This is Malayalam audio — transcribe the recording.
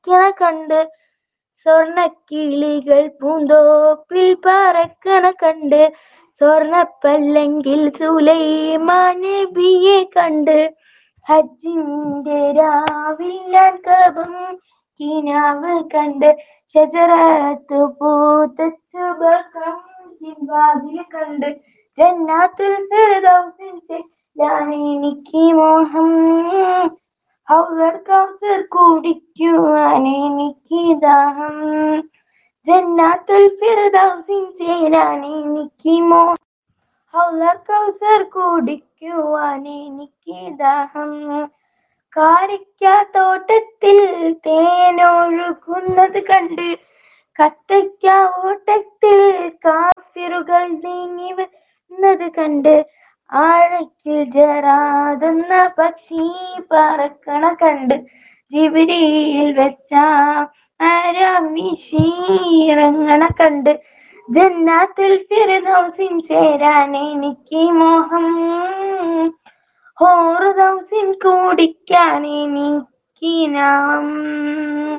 കളിക്കണ കണ്ട് സ്വർണക്കിളികൾ പൂന്തോപ്പിൽ പറക്കണ കണ്ട് സ്വർണപ്പല്ലെങ്കിൽ സുലൈമാൻ നബിയെ കണ്ട് ഹജ്ജിന്റെ രാവിൽ ഞാൻ കബം കിനാവ് കണ്ട് ഷജറത്ത് പൂത്തച്ചു ബക്കം വാതിൽ കണ്ട് ജന്നാത്തുൽ ഫിർദൗസിൽ ചെല്ലാൻ എനിക്ക് മോഹം ഹൗലർ കൗസർ കുടിക്കുവാൻ എനിക്ക് ദാഹം ജന്നാത്തുൽ ഫിർദൗസിൽ ചേരാൻ എനിക്ക് മോഹം ഹൗലർ കൗസർ കുടിക്കുവാൻ എനിക്ക് ദാഹം കാരിക്കാത്തോട്ടത്തിൽ തേനൊഴുകുന്നത് കണ്ട് കത്തയ്ക്ക ഓട്ടത്തിൽ കാഫിറുകൾ നീങ്ങി വരുന്നത് കണ്ട് ആഴക്കിൽ ജറാതെന്ന പക്ഷി പറക്കണ കണ്ട് ജിബിരിയിൽ വെച്ച വീശിറങ്ങണ കണ്ട് ജന്നാത്തുൽ ഫിർദൗസിൻ ചേരാൻ എനിക്ക് മോഹം ഹോറുദൗസിൻ കുടിക്കാൻ എനിക്ക് നാം